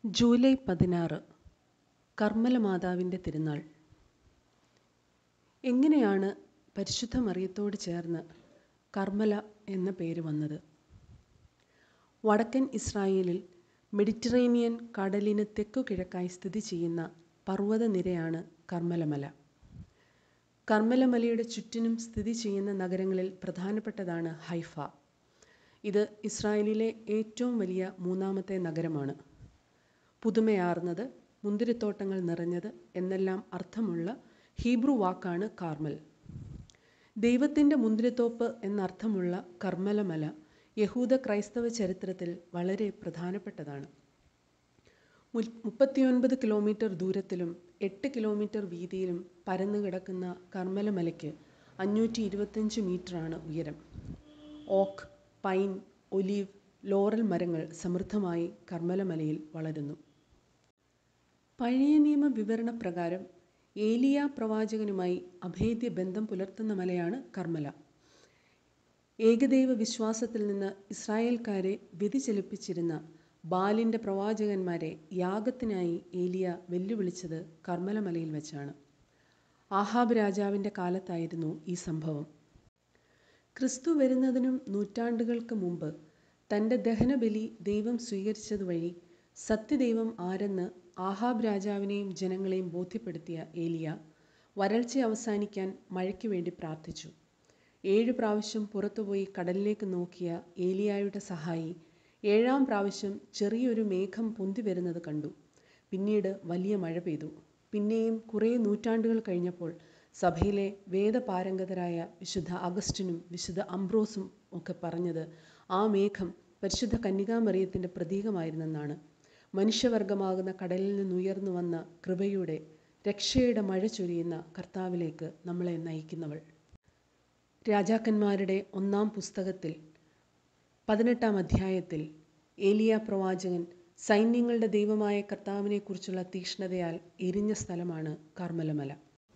July പതിനാറ് കർമ്മല മാതാവിൻ്റെ തിരുനാൾ എങ്ങനെയാണ് പരിശുദ്ധ മറിയത്തോട് ചേർന്ന് കർമ്മല എന്ന പേര് വന്നത് വടക്കൻ ഇസ്രായേലിൽ മെഡിറ്ററേനിയൻ കടലിന് തെക്കു കിഴക്കായി സ്ഥിതി ചെയ്യുന്ന പർവ്വതനിരയാണ് കർമ്മലമല കർമ്മലമലയുടെ ചുറ്റിനും സ്ഥിതി ചെയ്യുന്ന നഗരങ്ങളിൽ പ്രധാനപ്പെട്ടതാണ് ഹൈഫ ഇത് ഇസ്രായേലിലെ ഏറ്റവും വലിയ മൂന്നാമത്തെ നഗരമാണ് പുതുമയാർന്നത് മുന്തിരിത്തോട്ടങ്ങൾ നിറഞ്ഞത് എന്നെല്ലാം അർത്ഥമുള്ള ഹീബ്രു വാക്കാണ് കാർമൽ ദൈവത്തിൻ്റെ മുന്തിരിത്തോപ്പ് എന്നർത്ഥമുള്ള കർമ്മലമല യഹൂദ ക്രൈസ്തവ ചരിത്രത്തിൽ വളരെ പ്രധാനപ്പെട്ടതാണ് മുപ്പത്തിയൊൻപത് കിലോമീറ്റർ ദൂരത്തിലും എട്ട് കിലോമീറ്റർ വീതിയിലും പരന്നു കിടക്കുന്ന കർമ്മലമലയ്ക്ക് അഞ്ഞൂറ്റി ഇരുപത്തഞ്ച് മീറ്ററാണ് ഉയരം ഓക്ക് പൈൻ ഒലീവ് ലോറൽ മരങ്ങൾ സമൃദ്ധമായി കർമ്മലമലയിൽ വളരുന്നു പഴയ നിയമ വിവരണ പ്രകാരം ഏലിയ പ്രവാചകനുമായി അഭേദ്യ ബന്ധം പുലർത്തുന്ന മലയാണ് കർമ്മല ഏകദൈവ വിശ്വാസത്തിൽ നിന്ന് ഇസ്രായേൽക്കാരെ വ്യതിചലിപ്പിച്ചിരുന്ന ബാലിൻ്റെ പ്രവാചകന്മാരെ യാഗത്തിനായി ഏലിയ വെല്ലുവിളിച്ചത് കർമ്മലമലയിൽ വെച്ചാണ് ആഹാബ് രാജാവിൻ്റെ കാലത്തായിരുന്നു ഈ സംഭവം ക്രിസ്തു വരുന്നതിനും നൂറ്റാണ്ടുകൾക്ക് മുമ്പ് തൻ്റെ ദഹനബലി ദൈവം സ്വീകരിച്ചതുവഴി സത്യദൈവം ആരെന്ന് ആഹാബ് രാജാവിനെയും ജനങ്ങളെയും ബോധ്യപ്പെടുത്തിയ ഏലിയ വരൾച്ച അവസാനിക്കാൻ മഴയ്ക്ക് വേണ്ടി പ്രാർത്ഥിച്ചു ഏഴു പ്രാവശ്യം പുറത്തുപോയി കടലിലേക്ക് നോക്കിയ ഏലിയായുടെ സഹായി ഏഴാം പ്രാവശ്യം ചെറിയൊരു മേഘം പൊന്തി വരുന്നത് കണ്ടു പിന്നീട് വലിയ മഴ പെയ്തു പിന്നെയും കുറേ നൂറ്റാണ്ടുകൾ കഴിഞ്ഞപ്പോൾ സഭയിലെ വേദപാരംഗതരായ വിശുദ്ധ അഗസ്റ്റിനും വിശുദ്ധ അംബ്രോസും ഒക്കെ പറഞ്ഞത് ആ മേഘം പരിശുദ്ധ കന്യകാമറിയത്തിൻ്റെ പ്രതീകമായിരുന്നെന്നാണ് മനുഷ്യവർഗമാകുന്ന കടലിൽ നിന്നുയർന്നു വന്ന കൃപയുടെ രക്ഷയുടെ മഴ ചൊരിയുന്ന കർത്താവിലേക്ക് നമ്മളെ നയിക്കുന്നവൾ രാജാക്കന്മാരുടെ ഒന്നാം പുസ്തകത്തിൽ പതിനെട്ടാം അധ്യായത്തിൽ ഏലിയ പ്രവാചകൻ സൈന്യങ്ങളുടെ ദൈവമായ കർത്താവിനെക്കുറിച്ചുള്ള തീക്ഷ്ണതയാൽ എരിഞ്ഞ സ്ഥലമാണ് കർമ്മലമല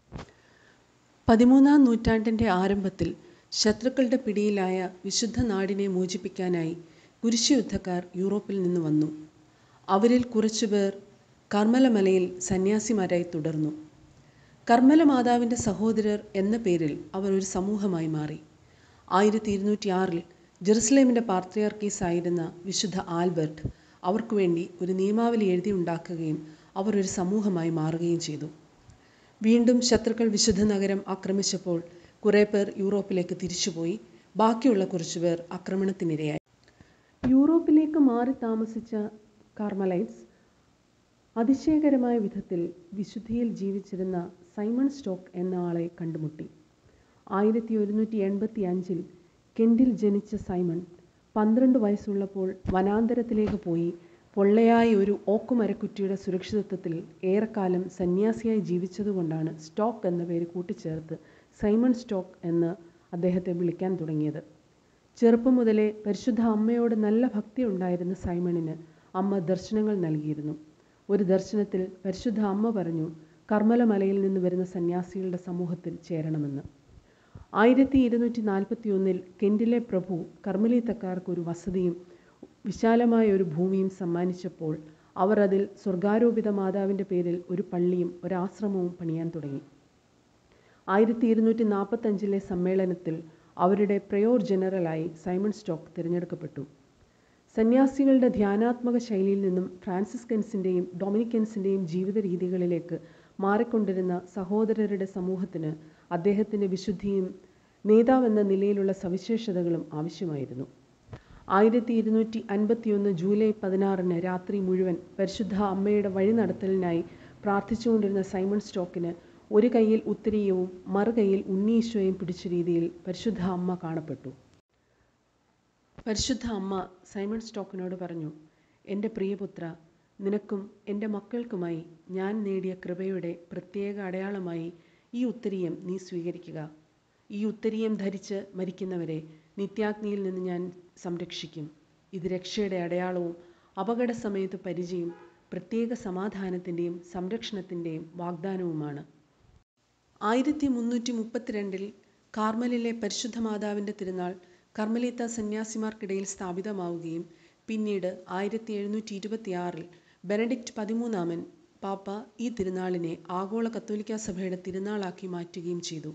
പതിമൂന്നാം നൂറ്റാണ്ടിൻ്റെ ആരംഭത്തിൽ ശത്രുക്കളുടെ പിടിയിലായ വിശുദ്ധ നാടിനെ മോചിപ്പിക്കാനായി കുരിശുയുദ്ധക്കാർ യൂറോപ്പിൽ നിന്ന് വന്നു അവരിൽ കുറച്ചുപേർ കർമ്മലമലയിൽ സന്യാസിമാരായി തുടർന്നു കർമ്മല മാതാവിൻ്റെ സഹോദരർ എന്ന പേരിൽ അവർ ഒരു സമൂഹമായി മാറി ആയിരത്തി ഇരുന്നൂറ്റി ആറിൽ ജെറുസലേമിൻ്റെ പാർത്രിയാർക്കീസ് ആയിരുന്ന വിശുദ്ധ ആൽബർട്ട് അവർക്കു വേണ്ടി ഒരു നിയമാവലി എഴുതിയുണ്ടാക്കുകയും അവർ ഒരു സമൂഹമായി മാറുകയും ചെയ്തു വീണ്ടും ശത്രുക്കൾ വിശുദ്ധ നഗരം ആക്രമിച്ചപ്പോൾ കുറേ പേർ യൂറോപ്പിലേക്ക് തിരിച്ചുപോയി ബാക്കിയുള്ള കുറച്ചുപേർ ആക്രമണത്തിനിരയായി യൂറോപ്പിലേക്ക് മാറി താമസിച്ച കാർമലൈറ്റ്സ് അതിശയകരമായ വിധത്തിൽ വിശുദ്ധിയിൽ ജീവിച്ചിരുന്ന സൈമൺ സ്റ്റോക്ക് എന്ന ആളെ കണ്ടുമുട്ടി ആയിരത്തി ഒരുന്നൂറ്റി എൺപത്തി അഞ്ചിൽ കെൻഡിൽ ജനിച്ച സൈമൺ പന്ത്രണ്ട് വയസ്സുള്ളപ്പോൾ വനാന്തരത്തിലേക്ക് പോയി പൊള്ളയായ ഒരു ഓക്കുമരക്കുറ്റിയുടെ സുരക്ഷിതത്വത്തിൽ ഏറെക്കാലം സന്യാസിയായി ജീവിച്ചതുകൊണ്ടാണ് സ്റ്റോക്ക് എന്ന പേര് കൂട്ടിച്ചേർത്ത് സൈമൺ സ്റ്റോക്ക് എന്ന് അദ്ദേഹത്തെ വിളിക്കാൻ തുടങ്ങിയത് ചെറുപ്പം മുതലേ പരിശുദ്ധ അമ്മയോട് നല്ല ഭക്തി ഉണ്ടായിരുന്ന സൈമണിന് അമ്മ ദർശനങ്ങൾ നൽകിയിരുന്നു ഒരു ദർശനത്തിൽ പരിശുദ്ധ അമ്മ പറഞ്ഞു കർമ്മലമലയിൽ നിന്ന് വരുന്ന സന്യാസികളുടെ സമൂഹത്തിൽ ചേരണമെന്ന് ആയിരത്തി ഇരുന്നൂറ്റി നാൽപ്പത്തി ഒന്നിൽ കെൻഡിലെ പ്രഭു കർമ്മലീത്തക്കാർക്ക് ഒരു വസതിയും വിശാലമായ ഒരു ഭൂമിയും സമ്മാനിച്ചപ്പോൾ അവർ അതിൽ സ്വർഗാരോപിത മാതാവിൻ്റെ പേരിൽ ഒരു പള്ളിയും ഒരാശ്രമവും പണിയാൻ തുടങ്ങി ആയിരത്തി ഇരുന്നൂറ്റി നാൽപ്പത്തഞ്ചിലെ സമ്മേളനത്തിൽ അവരുടെ പ്രയോർ ജനറലായി സൈമൺ സ്റ്റോക്ക് തിരഞ്ഞെടുക്കപ്പെട്ടു സന്യാസികളുടെ ധ്യാനാത്മക ശൈലിയിൽ നിന്നും ഫ്രാൻസിസ്കൻസിൻ്റെയും ഡൊമിനിക്കൻസിൻ്റെയും ജീവിത രീതികളിലേക്ക് മാറിക്കൊണ്ടിരുന്ന സഹോദരരുടെ സമൂഹത്തിന് അദ്ദേഹത്തിൻ്റെ വിശുദ്ധിയും നേതാവെന്ന നിലയിലുള്ള സവിശേഷതകളും ആവശ്യമായിരുന്നു ആയിരത്തി ഇരുന്നൂറ്റി അൻപത്തിയൊന്ന് ജൂലൈ പതിനാറിന് രാത്രി മുഴുവൻ പരിശുദ്ധ അമ്മയുടെ വഴി നടത്തലിനായി പ്രാർത്ഥിച്ചുകൊണ്ടിരുന്ന സൈമൺ സ്റ്റോക്കിന് ഒരു കൈയിൽ ഉത്തരീയവും മറുകൈയിൽ ഉണ്ണീശോയും പിടിച്ച രീതിയിൽ പരിശുദ്ധ അമ്മ കാണപ്പെട്ടു പരിശുദ്ധ അമ്മ സൈമൺ സ്റ്റോക്കിനോട് പറഞ്ഞു എൻ്റെ പ്രിയപുത്ര നിനക്കും എൻ്റെ മക്കൾക്കുമായി ഞാൻ നേടിയ കൃപയുടെ പ്രത്യേക അടയാളമായി ഈ ഉത്തരീയം നീ സ്വീകരിക്കുക ഈ ഉത്തരീയം ധരിച്ച് മരിക്കുന്നവരെ നിത്യാഗ്നിയിൽ നിന്ന് ഞാൻ സംരക്ഷിക്കും ഇത് രക്ഷയുടെ അടയാളവും അപകട സമയത്ത് പരിചയം പ്രത്യേക സമാധാനത്തിൻ്റെയും സംരക്ഷണത്തിൻ്റെയും വാഗ്ദാനവുമാണ് ആയിരത്തി മുന്നൂറ്റി മുപ്പത്തിരണ്ടിൽ കാർമലിലെ പരിശുദ്ധ മാതാവിൻ്റെ തിരുനാൾ കർമ്മലീത്ത സന്യാസിമാർക്കിടയിൽ സ്ഥാപിതമാവുകയും പിന്നീട് ആയിരത്തി എഴുന്നൂറ്റി ഇരുപത്തിയാറിൽ ബെനഡിക്റ്റ് പതിമൂന്നാമൻ പാപ്പ ഈ തിരുനാളിനെ ആഗോള കത്തോലിക്കാ സഭയുടെ തിരുനാളാക്കി മാറ്റുകയും ചെയ്തു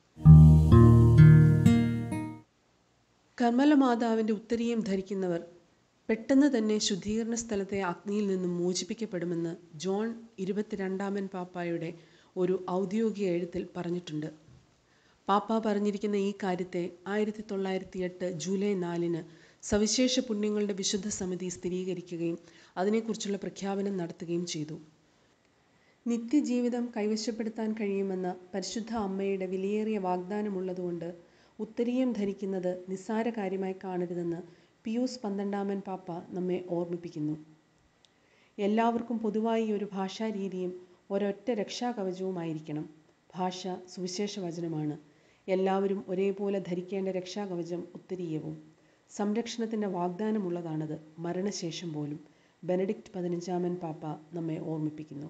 കർമ്മല മാതാവിൻ്റെ ഉത്തരീയം ധരിക്കുന്നവർ പെട്ടെന്ന് തന്നെ ശുദ്ധീകരണ സ്ഥലത്തെ അഗ്നിയിൽ നിന്നും മോചിപ്പിക്കപ്പെടുമെന്ന് ജോൺ ഇരുപത്തിരണ്ടാമൻ പാപ്പായുടെ ഒരു ഔദ്യോഗിക എഴുത്തിൽ പറഞ്ഞിട്ടുണ്ട് പാപ്പ പറഞ്ഞിരിക്കുന്ന ഈ കാര്യത്തെ ആയിരത്തി തൊള്ളായിരത്തി എട്ട് ജൂലൈ നാലിന് സവിശേഷ പുണ്യങ്ങളുടെ വിശുദ്ധ സമിതി സ്ഥിരീകരിക്കുകയും അതിനെക്കുറിച്ചുള്ള പ്രഖ്യാപനം നടത്തുകയും ചെയ്തു നിത്യജീവിതം കൈവശപ്പെടുത്താൻ കഴിയുമെന്ന പരിശുദ്ധ അമ്മയുടെ വിലയേറിയ വാഗ്ദാനമുള്ളതുകൊണ്ട് ഉത്തരീയം ധരിക്കുന്നത് നിസ്സാര കാര്യമായി കാണരുതെന്ന് പിയൂസ് പന്ത്രണ്ടാമൻ പാപ്പ നമ്മെ ഓർമ്മിപ്പിക്കുന്നു എല്ലാവർക്കും പൊതുവായി ഒരു ഭാഷാരീതിയും ഒരൊറ്റ രക്ഷാകവചവുമായിരിക്കണം ഭാഷ സുവിശേഷ വചനമാണ് എല്ലാവരും ഒരേപോലെ ധരിക്കേണ്ട രക്ഷാകവചം ഉത്തരീയവും സംരക്ഷണത്തിൻ്റെ വാഗ്ദാനമുള്ളതാണത് മരണശേഷം പോലും ബെനഡിക്റ്റ് പതിനഞ്ചാമൻ പാപ്പ നമ്മെ ഓർമ്മിപ്പിക്കുന്നു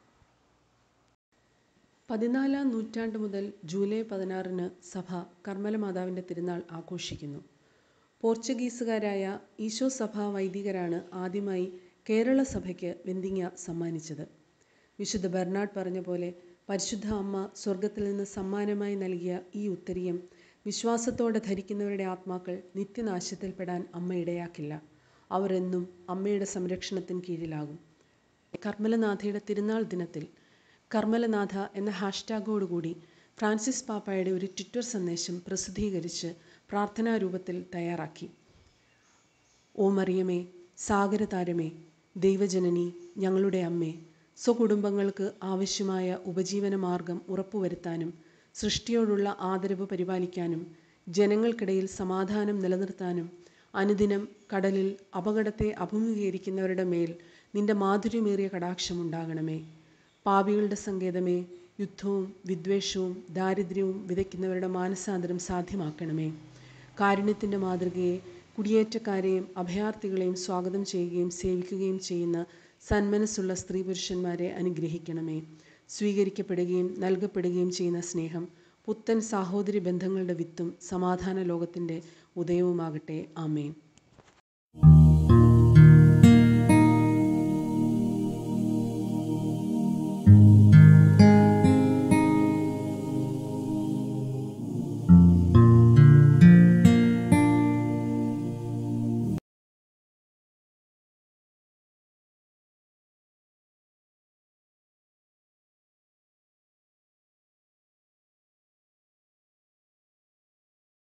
പതിനാലാം നൂറ്റാണ്ട് മുതൽ ജൂലൈ പതിനാറിന് സഭ കർമ്മല മാതാവിൻ്റെ തിരുനാൾ ആഘോഷിക്കുന്നു പോർച്ചുഗീസുകാരായ ഈശോ സഭാ വൈദികരാണ് ആദ്യമായി കേരള സഭയ്ക്ക് വെന്തിങ്ങ സമ്മാനിച്ചത് വിശുദ്ധ ബെർണാഡ് പറഞ്ഞ പോലെ പരിശുദ്ധ അമ്മ സ്വർഗത്തിൽ നിന്ന് സമ്മാനമായി നൽകിയ ഈ ഉത്തരീയം വിശ്വാസത്തോടെ ധരിക്കുന്നവരുടെ ആത്മാക്കൾ നിത്യനാശത്തിൽപ്പെടാൻ അമ്മ ഇടയാക്കില്ല അവർ എന്നും അമ്മയുടെ സംരക്ഷണത്തിന് കീഴിലാകും കർമ്മലനാഥയുടെ തിരുനാൾ ദിനത്തിൽ കർമ്മലനാഥ എന്ന ഹാഷ്ടാഗോടുകൂടി ഫ്രാൻസിസ് പാപ്പായുടെ ഒരു ട്വിറ്റർ സന്ദേശം പ്രസിദ്ധീകരിച്ച് പ്രാർത്ഥനാരൂപത്തിൽ തയ്യാറാക്കി ഓ മറിയമേ സാഗരതാരമേ ദൈവജനനി ഞങ്ങളുടെ അമ്മേ സ്വകുടുംബങ്ങൾക്ക് ആവശ്യമായ ഉപജീവന മാർഗം ഉറപ്പുവരുത്താനും സൃഷ്ടിയോടുള്ള ആദരവ് പരിപാലിക്കാനും ജനങ്ങൾക്കിടയിൽ സമാധാനം നിലനിർത്താനും അനുദിനം കടലിൽ അപകടത്തെ അഭിമുഖീകരിക്കുന്നവരുടെ മേൽ നിന്റെ മാധുര്യമേറിയ കടാക്ഷമുണ്ടാകണമേ പാപികളുടെ സങ്കേതമേ യുദ്ധവും വിദ്വേഷവും ദാരിദ്ര്യവും വിതയ്ക്കുന്നവരുടെ മാനസാന്തരം സാധ്യമാക്കണമേ കാരുണ്യത്തിൻ്റെ മാതൃകയെ കുടിയേറ്റക്കാരെയും അഭയാർത്ഥികളെയും സ്വാഗതം ചെയ്യുകയും സേവിക്കുകയും ചെയ്യുന്ന സന്മനസ്സുള്ള സ്ത്രീ പുരുഷന്മാരെ അനുഗ്രഹിക്കണമേ സ്വീകരിക്കപ്പെടുകയും നൽകപ്പെടുകയും ചെയ്യുന്ന സ്നേഹം പുത്തൻ സാഹോദര്യ ബന്ധങ്ങളുടെ വിത്തും സമാധാന ലോകത്തിൻ്റെ ഉദയവുമാകട്ടെ ആമേൻ